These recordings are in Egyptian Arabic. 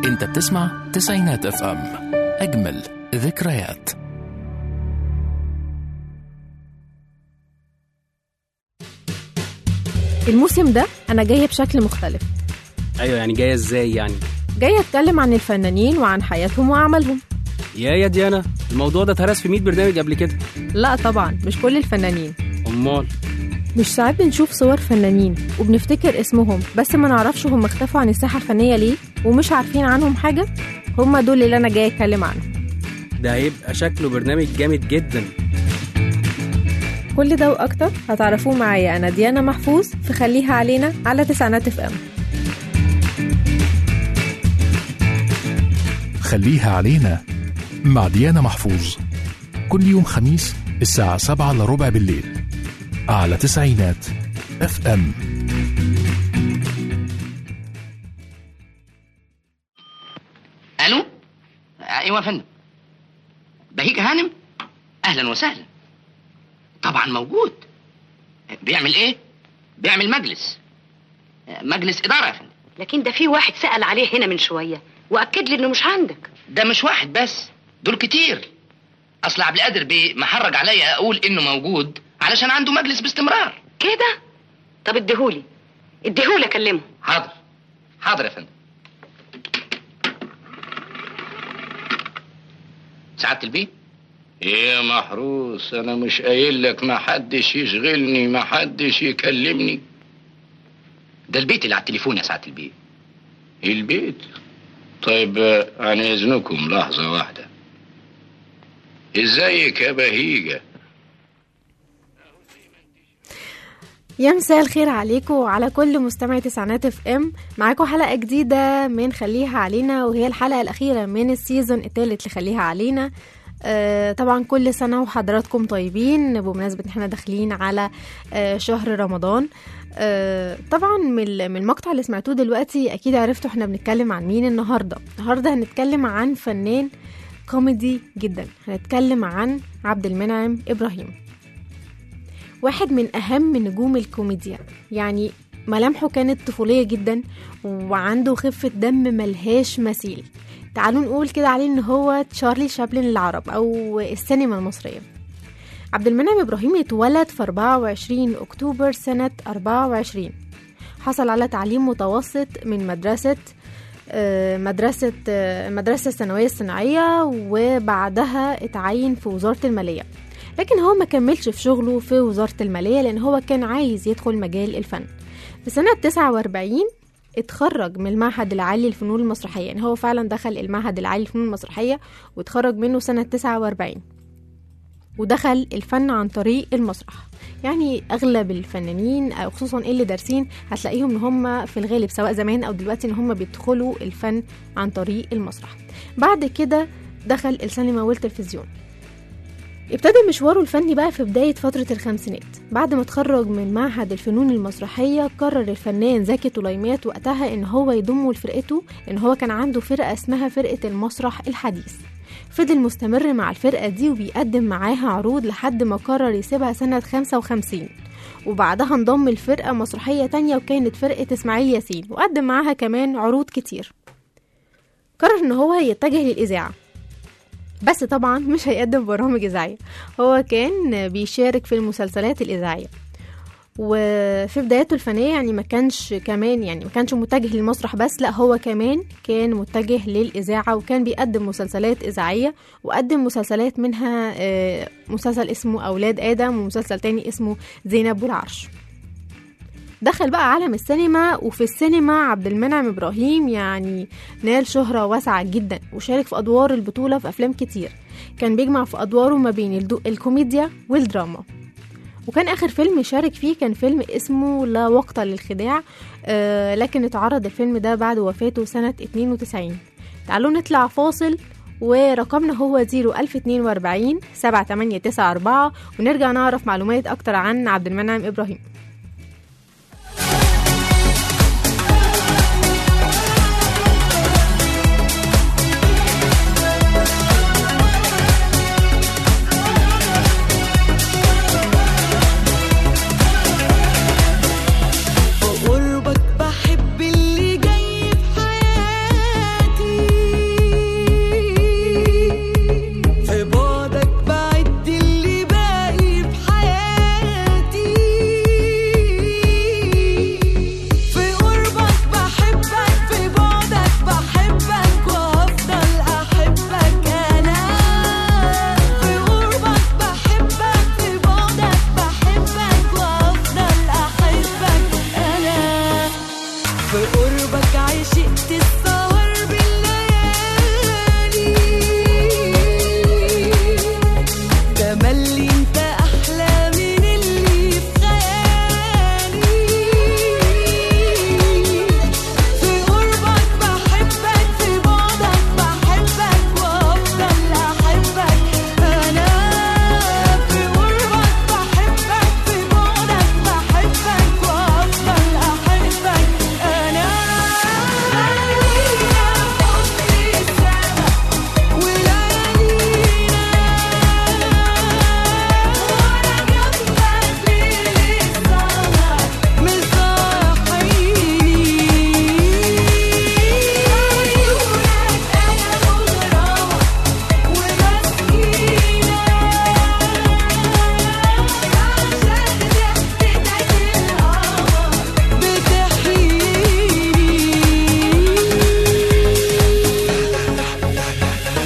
انت بتسمع تسعينات اف ام اجمل ذكريات الموسم ده أنا جاية بشكل مختلف ايوه يعني جايه ازاي يعني جاية أتكلم عن الفنانين وعن حياتهم وأعمالهم يا يا ديانا الموضوع ده اتهرس في 100 برنامج قبل كده لا طبعا مش كل الفنانين امال مش ساعات بنشوف صور فنانين وبنفتكر اسمهم بس ما نعرفش هم اختفوا عن الساحة الفنية ليه ومش عارفين عنهم حاجة هم دول اللي أنا جاية أتكلم عنهم ده هيبقى شكله برنامج جامد جدا كل ده وأكتر هتعرفوه معايا أنا ديانا محفوظ في خليها علينا على تسعينات اف ام خليها علينا مع ديانا محفوظ كل يوم خميس الساعة سبعة إلا ربع بالليل على تسعينات اف ام الو ايوه يا فندم بهيج هانم اهلا وسهلا طبعا موجود بيعمل ايه بيعمل مجلس مجلس اداره يا فندم لكن ده في واحد سأل عليه هنا من شوية وأكد لي إنه مش عندك ده مش واحد بس دول كتير اصل عبد القادر بيه محرج عليا اقول انه موجود علشان عنده مجلس باستمرار كده طب اديهولي اديهولي أكلمه حاضر حاضر يا فندم سعادة البيه ايه يا محروس انا مش قايل لك ما حدش يشغلني ما حدش يكلمني ده البيت اللي على التليفون يا سعادة البيه البيت طيب آه، عن اذنكم لحظة واحدة ازيك يا بهيجة يا مساء الخير عليكم وعلى كل مستمعي تسعينات اف ام معاكم حلقه جديده من خليها علينا وهي الحلقه الاخيره من السيزون الثالث لخليها علينا آه طبعا كل سنه وحضراتكم طيبين بمناسبه ان احنا داخلين على آه شهر رمضان آه طبعا من ال- من المقطع اللي سمعتوه دلوقتي اكيد عرفتوا احنا بنتكلم عن مين النهارده النهارده هنتكلم عن فنان كوميدي جدا هنتكلم عن عبد المنعم ابراهيم واحد من أهم نجوم الكوميديا يعني ملامحه كانت طفولية جدا وعنده خفة دم ملهاش مثيل تعالوا نقول كده عليه ان هو تشارلي شابلن العرب او السينما المصرية عبد المنعم ابراهيم اتولد في 24 اكتوبر سنة 24 حصل على تعليم متوسط من مدرسة آه، مدرسة آه، المدرسة الثانوية الصناعية وبعدها اتعين في وزارة المالية لكن هو ما كملش في شغله في وزارة المالية لأن هو كان عايز يدخل مجال الفن في سنة 49 اتخرج من المعهد العالي للفنون المسرحية يعني هو فعلا دخل المعهد العالي للفنون المسرحية واتخرج منه سنة 49 ودخل الفن عن طريق المسرح يعني اغلب الفنانين او خصوصا اللي دارسين هتلاقيهم ان هم في الغالب سواء زمان او دلوقتي ان هم بيدخلوا الفن عن طريق المسرح بعد كده دخل السينما والتلفزيون ابتدى مشواره الفني بقى في بداية فترة الخمسينات بعد ما اتخرج من معهد الفنون المسرحية قرر الفنان زكي طليمات وقتها ان هو يضمه لفرقته ان هو كان عنده فرقة اسمها فرقة المسرح الحديث فضل مستمر مع الفرقة دي وبيقدم معاها عروض لحد ما قرر يسيبها سنة 55 وبعدها انضم لفرقة مسرحية تانية وكانت فرقة إسماعيل ياسين وقدم معاها كمان عروض كتير قرر ان هو يتجه للإذاعة بس طبعا مش هيقدم برامج إذاعية هو كان بيشارك في المسلسلات الإذاعية وفي بداياته الفنية يعني ما كانش كمان يعني ما كانش متجه للمسرح بس لا هو كمان كان متجه للإذاعة وكان بيقدم مسلسلات إذاعية وقدم مسلسلات منها آه، مسلسل اسمه أولاد آدم ومسلسل تاني اسمه زينب والعرش دخل بقى عالم السينما وفي السينما عبد المنعم إبراهيم يعني نال شهرة واسعة جدا وشارك في أدوار البطولة في أفلام كتير كان بيجمع في أدواره ما بين الدو- الكوميديا والدراما وكان آخر فيلم شارك فيه كان فيلم اسمه لا وقت للخداع آه لكن اتعرض الفيلم ده بعد وفاته سنة 92 تعالوا نطلع فاصل ورقمنا هو 01042 7894 ونرجع نعرف معلومات أكتر عن عبد المنعم إبراهيم قربك بحب اللي جاي في حياتي في قربك عشقت السهر بالليالي تملي انت احلى من اللي في خيالي في قربك بحبك في بعدك بحبك وافضل احبك انا في قربك بحبك في بعدك بحبك وافضل احبك انا لينا حب السما وليالينا وانا جنبك ليل السهر مصحيني انا مغرمة ومسكينة عشان ضحكتك القمر بتحييني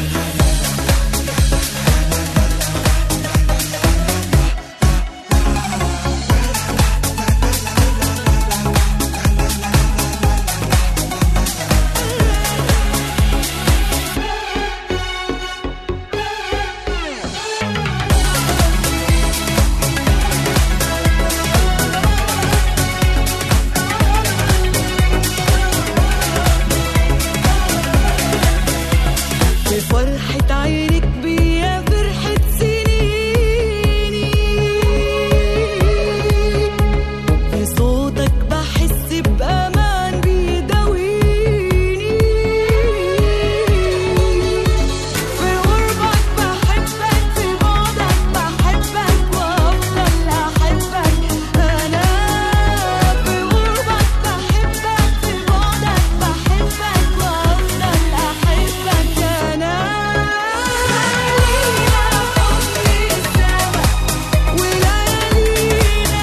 في فرحة عينك بيا فرحة سنيني في صوتك بحس بأمان بيداويني في قربك بحبك في بعدك بحبك وأفضل أحبك أنا في قربك بحبك في بعدك بحبك وأفضل أحبك أنا لينا حب السما وليالينا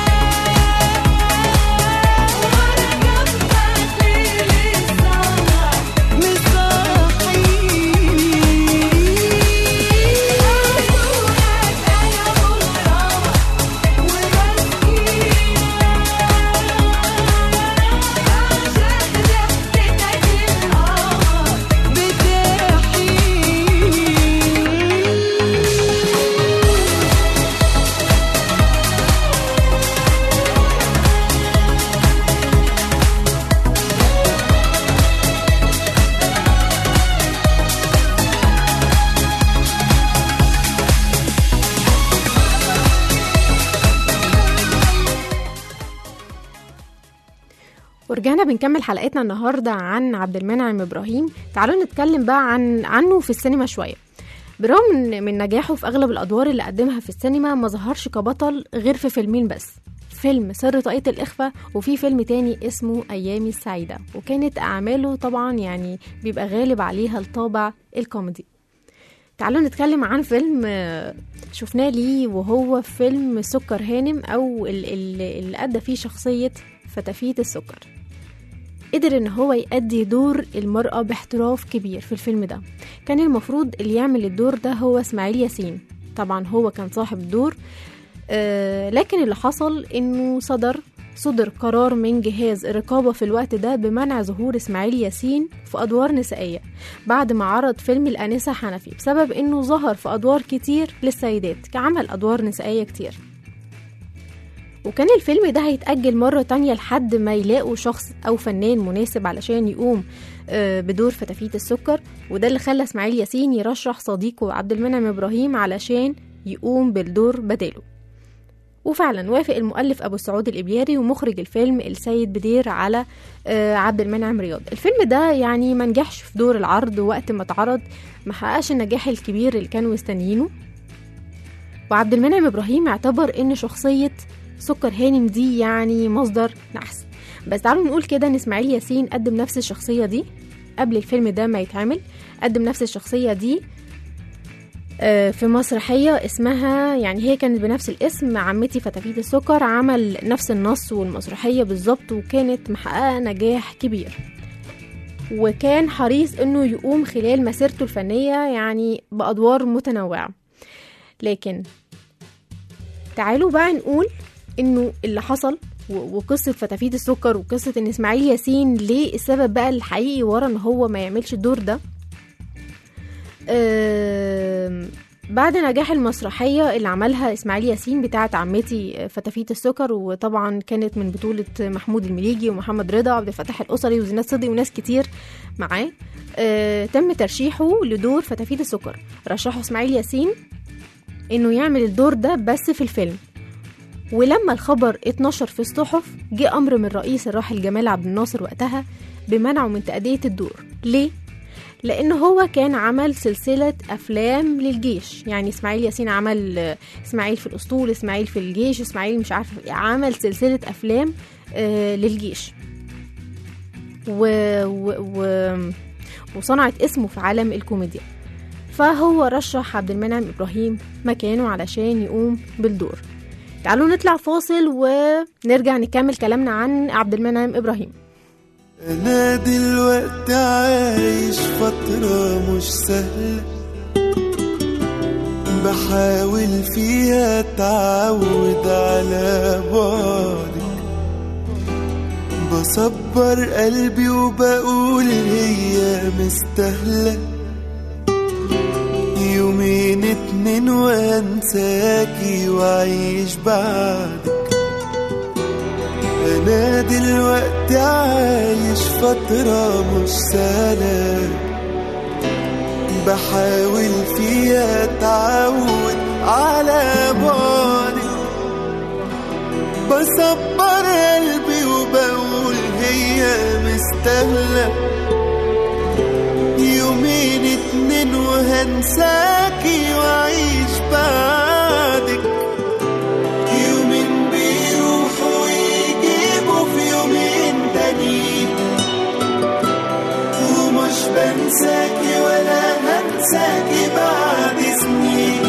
وانا جنبك ليل السهر مصحيني انا مغرمة ومسكينة عشان ضحكتك القمر بتحييني ورجعنا بنكمل حلقتنا النهارده عن عبد المنعم ابراهيم تعالوا نتكلم بقى عن عنه في السينما شويه برغم من, من نجاحه في اغلب الادوار اللي قدمها في السينما ما ظهرش كبطل غير في فيلمين بس فيلم سر طاقية الإخفاء وفي فيلم تاني اسمه أيامي السعيدة وكانت أعماله طبعا يعني بيبقى غالب عليها الطابع الكوميدي تعالوا نتكلم عن فيلم آه، شفناه ليه وهو فيلم سكر هانم أو ال- ال- اللي أدى فيه شخصية فتافيت السكر قدر ان هو يأدي دور المرأة باحتراف كبير في الفيلم ده كان المفروض اللي يعمل الدور ده هو اسماعيل ياسين طبعا هو كان صاحب الدور آه لكن اللي حصل انه صدر صدر قرار من جهاز الرقابة في الوقت ده بمنع ظهور إسماعيل ياسين في أدوار نسائية بعد ما عرض فيلم الأنسة حنفي بسبب إنه ظهر في أدوار كتير للسيدات كعمل أدوار نسائية كتير وكان الفيلم ده هيتأجل مرة تانية لحد ما يلاقوا شخص أو فنان مناسب علشان يقوم آه، بدور فتافيت السكر وده اللي خلى إسماعيل ياسين يرشح صديقه عبد المنعم إبراهيم علشان يقوم بالدور بداله وفعلا وافق المؤلف ابو سعود الابياري ومخرج الفيلم السيد بدير على آه، عبد المنعم رياض الفيلم ده يعني ما نجحش في دور العرض وقت ما اتعرض ما حققش النجاح الكبير اللي كانوا مستنيينه وعبد المنعم ابراهيم اعتبر ان شخصيه سكر هانم دي يعني مصدر نحس بس تعالوا نقول كده ان اسماعيل ياسين قدم نفس الشخصيه دي قبل الفيلم ده ما يتعمل قدم نفس الشخصيه دي آه، في مسرحية اسمها يعني هي كانت بنفس الاسم عمتي فتافيت السكر عمل نفس النص والمسرحية بالظبط وكانت محققة نجاح كبير وكان حريص انه يقوم خلال مسيرته الفنية يعني بأدوار متنوعة لكن تعالوا بقى نقول انه اللي حصل و- وقصة فتافيت السكر وقصة ان اسماعيل ياسين ليه السبب بقى الحقيقي ورا ان هو ما يعملش الدور ده آم، بعد نجاح المسرحية اللي عملها إسماعيل ياسين بتاعة عمتي فتافيت السكر وطبعا كانت من بطولة محمود المليجي ومحمد رضا وعبد الفتاح الأسري وزينات صدقي وناس كتير معاه آه، تم ترشيحه لدور فتافيت السكر رشحه إسماعيل ياسين إنه يعمل الدور ده بس في الفيلم ولما الخبر اتنشر في الصحف جه أمر من رئيس الراحل جمال عبد الناصر وقتها بمنعه من تأدية الدور ليه؟ لأن هو كان عمل سلسلة أفلام للجيش يعني إسماعيل ياسين عمل آه، إسماعيل في الأسطول إسماعيل في الجيش إسماعيل مش عارفة إيه، عمل سلسلة أفلام آه، للجيش و... و... و... وصنعت اسمه في عالم الكوميديا فهو رشح عبد المنعم إبراهيم مكانه علشان يقوم بالدور تعالوا نطلع فاصل ونرجع نكمل كلامنا عن عبد المنعم إبراهيم أنا دلوقتي عايش فترة مش سهلة بحاول فيها أتعود على بعدك بصبر قلبي وبقول هي مستاهلة يومين اتنين وانساكي وعيش بعدك أنا دلوقتي عايش فترة مش سهلة بحاول فيها أتعود على بعدك بصبر قلبي وبقول هي مستاهلة يومين اتنين وهنساكي وأعيش بعدك يومين بيروحوا ويجيبوا في يومين تانيين ومش بنساكي ولا هنساكي بعد سنين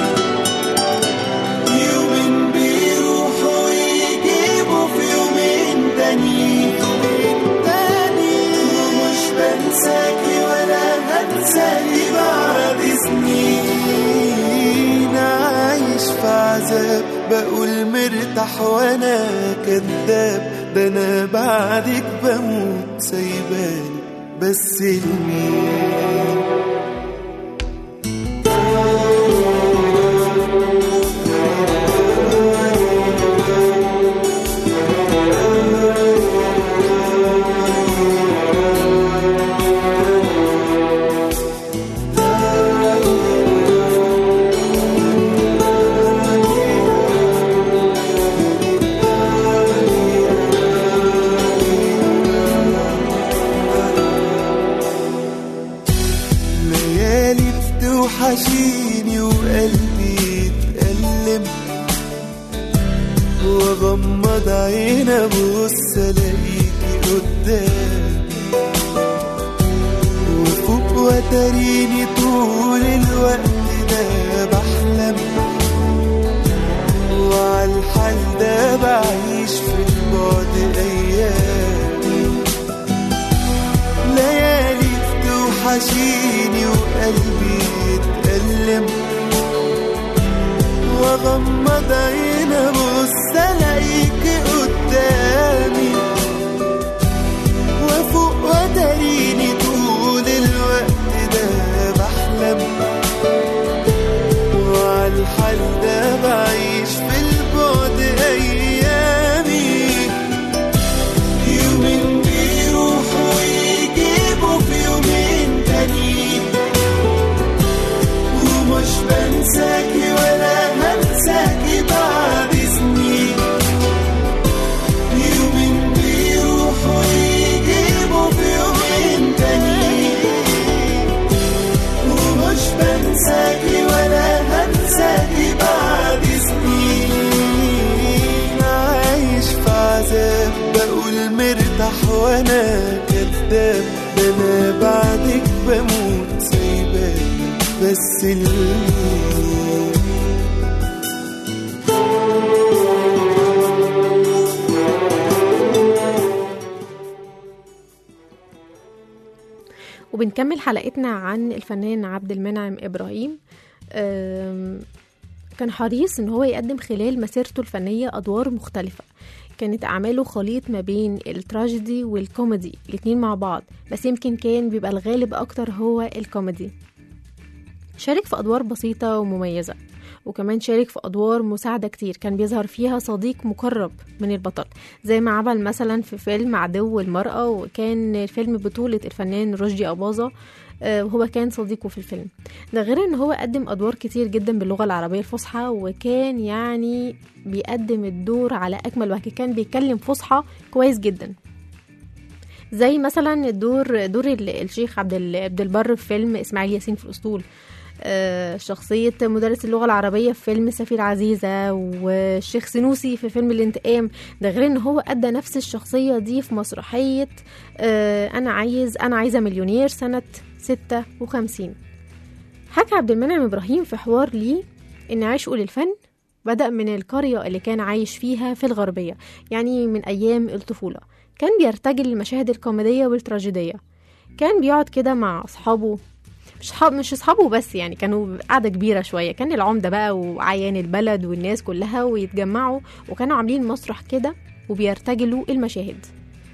يومين بيروحوا ويجيبوا في يومين تانيين ومش بنساكي ولا هنساكي بعد سنين عايش في عذاب بقول مرتاح وانا كذاب ده انا بعدك بموت سايباني بس لمين ليالي بتوحشيني وقلبي يتألم واغمض عيني ابص الاقيكي قدامي وفوق وتريني طول الوقت ده بحلم وعالحال ده بعيش في البعد ايامي ليالي بتوحشيني وقلبي يتألم واغمض عيني ابص الاقيكي قدامي وافوق وتريني طول الوقت ده بحلم وعالحال ده بعيش في البعد ايامي يومين بيروحوا ويجيبوا في يومين تانيين ومش بنساكي ولا هنساكي بعد سنين يومين بيروحوا ويجيبوا في يومين تانيين ومش بنساكي ولا هنساكي بعد سنين عايش في عذاب بقول مرتاح وانا كذاب ده انا بعدك بموت سايباني بس لمين وبنكمل حلقتنا عن الفنان عبد المنعم إبراهيم أم، كان حريص ان هو يقدم خلال مسيرته الفنية أدوار مختلفة كانت أعماله خليط ما بين التراجيدي والكوميدي الاتنين مع بعض بس يمكن كان بيبقى الغالب أكتر هو الكوميدي شارك في أدوار بسيطة ومميزة وكمان شارك في أدوار مساعدة كتير كان بيظهر فيها صديق مقرب من البطل زي ما عمل مثلا في فيلم عدو المرأة وكان الفيلم بطولة الفنان رشدي أباظة آه، وهو كان صديقه في الفيلم ده غير ان هو قدم ادوار كتير جدا باللغه العربيه الفصحى وكان يعني بيقدم الدور على اكمل وجه كان بيتكلم فصحى كويس جدا زي مثلا الدور دور ال- الشيخ عبد ال- عبد البر في فيلم اسماعيل ياسين في الاسطول آه، شخصية مدرس اللغة العربية في فيلم سفير عزيزة والشيخ سنوسي في فيلم الانتقام ده غير ان هو أدى نفس الشخصية دي في مسرحية آه، أنا عايز أنا عايزة مليونير سنة 56 حكى عبد المنعم إبراهيم في حوار ليه إن عشقه للفن بدأ من القرية اللي كان عايش فيها في الغربية يعني من أيام الطفولة كان بيرتجل المشاهد الكوميدية والتراجيدية كان بيقعد كده مع أصحابه مش صحاب مش أصحابه بس يعني كانوا قاعدة كبيرة شوية كان العمدة بقى وعيان البلد والناس كلها ويتجمعوا وكانوا عاملين مسرح كده وبيرتجلوا المشاهد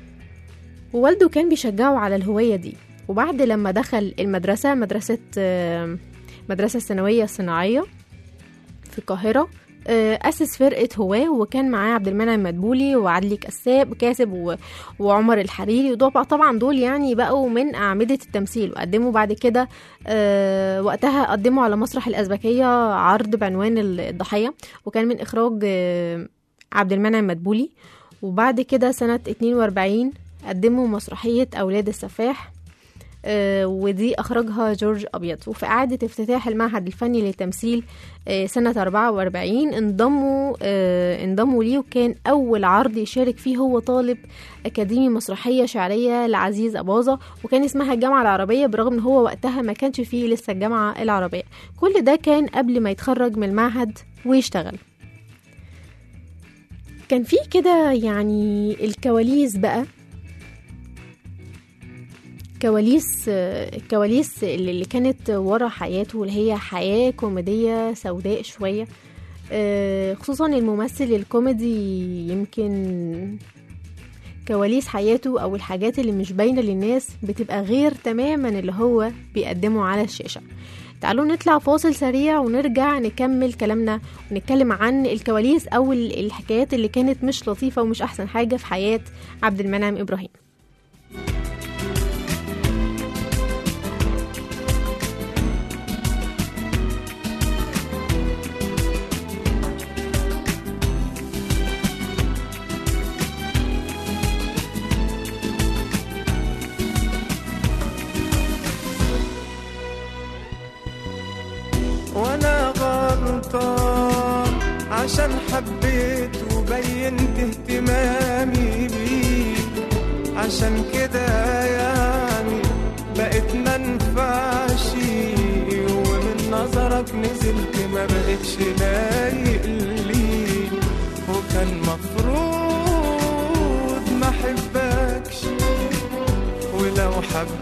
ووالده كان بيشجعه على الهواية دي وبعد لما دخل المدرسة مدرسة آه، مدرسة الثانوية الصناعية في القاهرة آه، أسس فرقة هواة وكان معاه عبد المنعم مدبولي وعدلي كساب كاسب و- وعمر الحريري وطبعا طبعا دول يعني بقوا من أعمدة التمثيل وقدموا بعد كده آه، وقتها قدموا على مسرح الأزبكية عرض بعنوان الضحية وكان من إخراج آه، عبد المنعم مدبولي وبعد كده سنة 42 قدموا مسرحية أولاد السفاح آه، ودي أخرجها جورج أبيض وفي إعادة افتتاح المعهد الفني للتمثيل آه، سنة 44 انضموا آه، انضموا ليه وكان أول عرض يشارك فيه هو طالب أكاديمي مسرحية شعرية لعزيز أباظة وكان اسمها الجامعة العربية برغم إن هو وقتها ما كانش فيه لسه الجامعة العربية كل ده كان قبل ما يتخرج من المعهد ويشتغل كان في كده يعني الكواليس بقى كواليس الكواليس اللي اللي كانت ورا حياته اللي هي حياة كوميدية سوداء شوية آه، خصوصا الممثل الكوميدي يمكن كواليس حياته او الحاجات اللي مش باينة للناس بتبقى غير تماما اللي هو بيقدمه على الشاشة تعالوا نطلع فاصل سريع ونرجع نكمل كلامنا ونتكلم عن الكواليس او ال- الحكايات اللي كانت مش لطيفة ومش احسن حاجة في حياة عبد المنعم ابراهيم وانا غلطان عشان حبيت وبينت اهتمامي بيه عشان كده يعني بقيت منفعش ومن نظرك نزلت ما بقتش لايق لي وكان مفروض ما احبكش ولو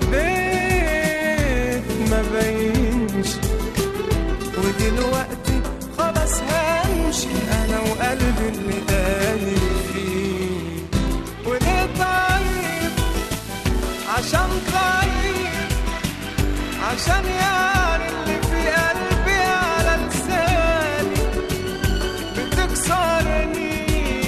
حبيت ما بينش ودلوقتي خلاص همشي انا وقلبي اللي دايب فيه وليه طيب عشان طيب عشان يعني اللي في قلبي على لساني بتكسرني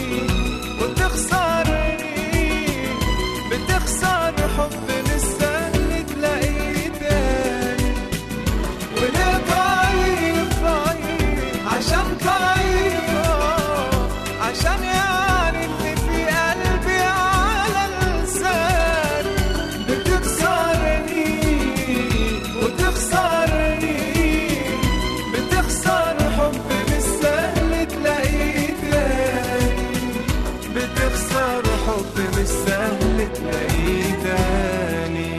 وتخسرني بتخسر حب مستني تلاقيه تاني وليه طيب طيب عشان طيب آه، عشان يعني اللي في قلبي على لسان بتكسرني وتخسرني بتخسر حب مش سهل تلاقيه تاني بتخسر حب مش سهل تلاقيه تاني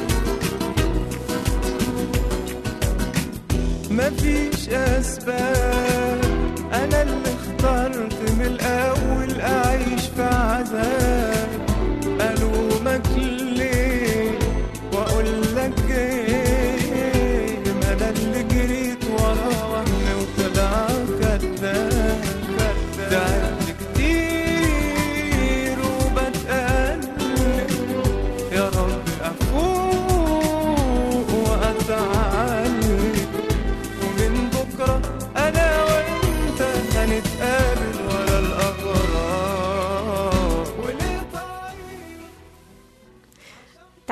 مفيش اسباب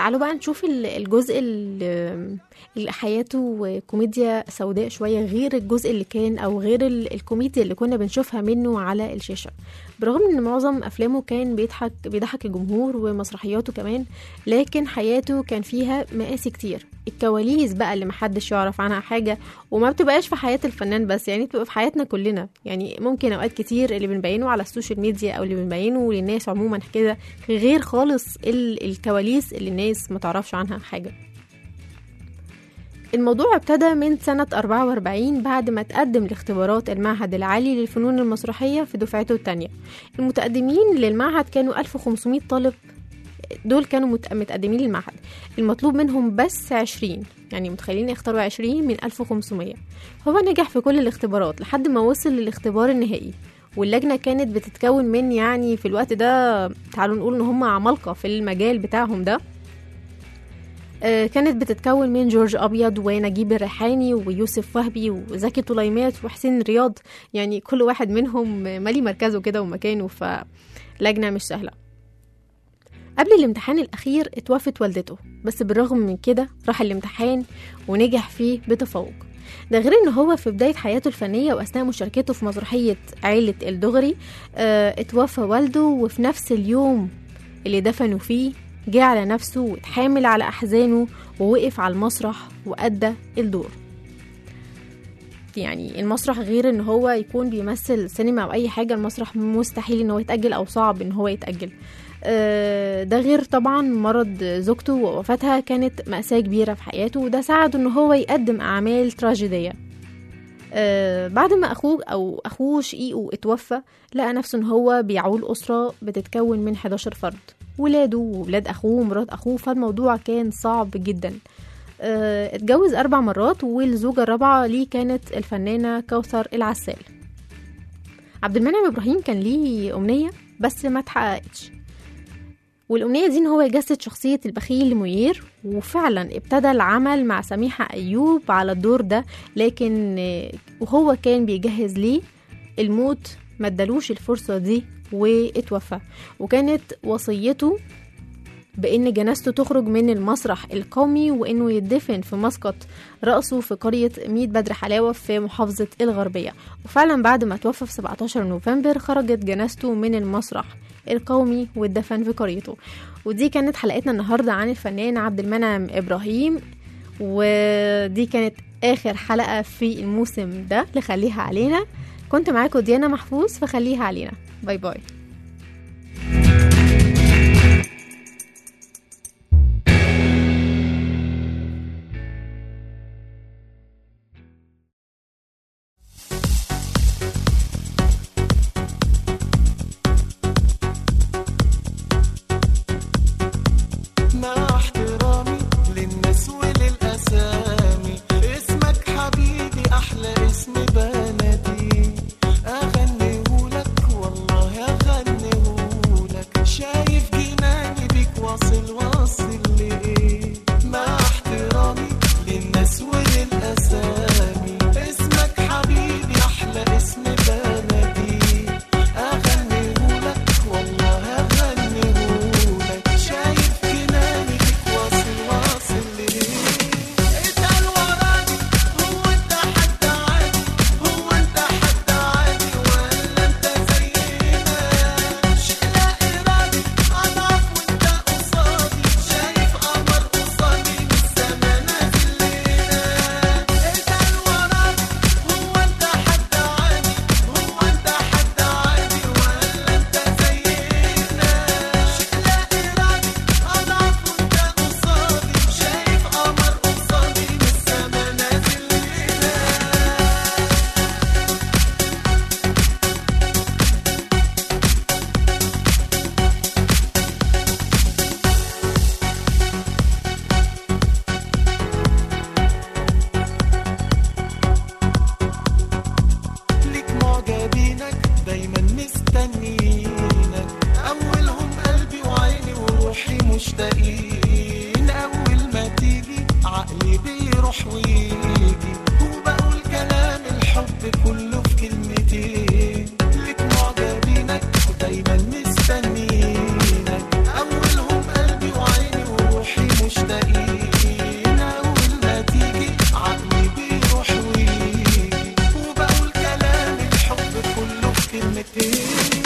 تعالوا بقى نشوف ال- الجزء ال- اللي حياته كوميديا سوداء شوية غير الجزء اللي كان أو غير ال- الكوميديا اللي كنا بنشوفها منه على الشاشة برغم ان معظم افلامه كان بيضحك بيضحك الجمهور ومسرحياته كمان لكن حياته كان فيها مقاسي كتير الكواليس بقى اللي محدش يعرف عنها حاجة وما بتبقاش في حياة الفنان بس يعني بتبقى في حياتنا كلنا يعني ممكن اوقات كتير اللي بنبينه على السوشيال ميديا او اللي بنبينه للناس عموما كده غير خالص ال- الكواليس اللي الناس ما تعرفش عنها حاجة الموضوع ابتدى من سنة 44 بعد ما تقدم لاختبارات المعهد العالي للفنون المسرحية في دفعته التانية المتقدمين للمعهد كانوا 1500 طالب دول كانوا مت- متقدمين للمعهد المطلوب منهم بس 20 يعني متخيلين يختاروا 20 من 1500 هو نجح في كل الاختبارات لحد ما وصل للاختبار النهائي واللجنة كانت بتتكون من يعني في الوقت ده تعالوا نقول ان هم عمالقة في المجال بتاعهم ده آه، كانت بتتكون من جورج أبيض ونجيب الريحاني ويوسف وهبي وزكي طليمات وحسين رياض يعني كل واحد منهم مالي مركزه كده ومكانه فلجنة مش سهلة قبل الامتحان الأخير اتوفت والدته بس بالرغم من كده راح الامتحان ونجح فيه بتفوق ده غير ان هو في بداية حياته الفنية واثناء مشاركته في مسرحية عيلة الدغري اه اتوفى والده وفي نفس اليوم اللي دفنوا فيه جه على نفسه واتحامل على أحزانه ووقف على المسرح وأدى الدور يعني المسرح غير ان هو يكون بيمثل سينما او اي حاجه المسرح مستحيل ان هو يتاجل او صعب ان هو يتاجل آه، ده غير طبعا مرض زوجته ووفاتها كانت مأساة كبيرة في حياته وده ساعده ان هو يقدم أعمال تراجيدية آه، بعد ما أخوه أو أخوه شقيقه اتوفى لقى نفسه ان هو بيعول أسرة بتتكون من 11 فرد ولاده وولاد أخوه ومرات أخوه فالموضوع كان صعب جدا آه، اتجوز أربع مرات والزوجة الرابعة ليه كانت الفنانة كوثر العسال عبد المنعم إبراهيم كان ليه أمنية بس ما اتحققتش والأمنية دي إن هو يجسد شخصية البخيل لموير وفعلا ابتدى العمل مع سميحة أيوب على الدور ده لكن آه، وهو كان بيجهز ليه الموت ما ادالوش الفرصة دي واتوفى وكانت وصيته بإن جنازته تخرج من المسرح القومي وإنه يدفن في مسقط رأسه في قرية ميت بدر حلاوة في محافظة الغربية وفعلا بعد ما توفى في 17 نوفمبر خرجت جنازته من المسرح القومي واتدفن في قريته ودي كانت حلقتنا النهاردة عن الفنان عبد المنعم إبراهيم ودي كانت آخر حلقة في الموسم ده لخليها علينا كنت معاكم ديانا محفوظ فخليها علينا باي باي مع احترامي للناس وللأسامي اسمك حبيبي أحلى اسم بنادي أغنيهولك والله أغنيهولك كلمتين